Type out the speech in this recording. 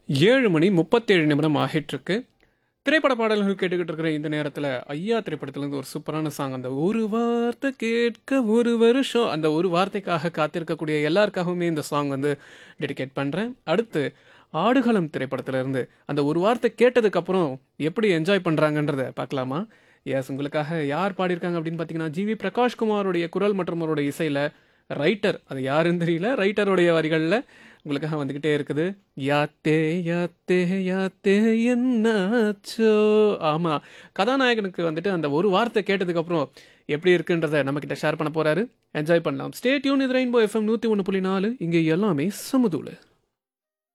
ஏழு மணி முப்பத்தேழு நிமிடம் ஆகிட்டுருக்கு திரைப்பட பாடல்கள் கேட்டுக்கிட்டு இருக்கிற இந்த நேரத்தில் ஐயா திரைப்படத்துலேருந்து ஒரு சூப்பரான சாங் அந்த ஒரு வார்த்தை கேட்க ஒரு வருஷம் அந்த ஒரு வார்த்தைக்காக காத்திருக்கக்கூடிய எல்லாருக்காகவுமே இந்த சாங் வந்து டெடிகேட் பண்ணுறேன் அடுத்து ஆடுகளம் திரைப்படத்திலிருந்து அந்த ஒரு வார்த்தை கேட்டதுக்கப்புறம் எப்படி என்ஜாய் பண்ணுறாங்கன்றத பார்க்கலாமா எஸ் உங்களுக்காக யார் பாடியிருக்காங்க அப்படின்னு பார்த்தீங்கன்னா ஜிவி பிரகாஷ்குமாருடைய குரல் மற்றும் அவருடைய இசையில் ரைட்டர் அது யாருன்னு தெரியல ரைட்டருடைய வரிகளில் உங்களுக்காக வந்துக்கிட்டே இருக்குது யாத்தே யாத்தே யாத்தே என்னாச்சோ ஆமாம் கதாநாயகனுக்கு வந்துட்டு அந்த ஒரு வார்த்தை கேட்டதுக்கப்புறம் எப்படி இருக்குன்றத நம்மக்கிட்ட ஷேர் பண்ண போகிறாரு என்ஜாய் பண்ணலாம் ஸ்டே டியூன் இது ரெயின்போ எஃப்எம் நூற்றி ஒன்று புள்ளி நாலு இங்கே எல்லாமே சமுதூளு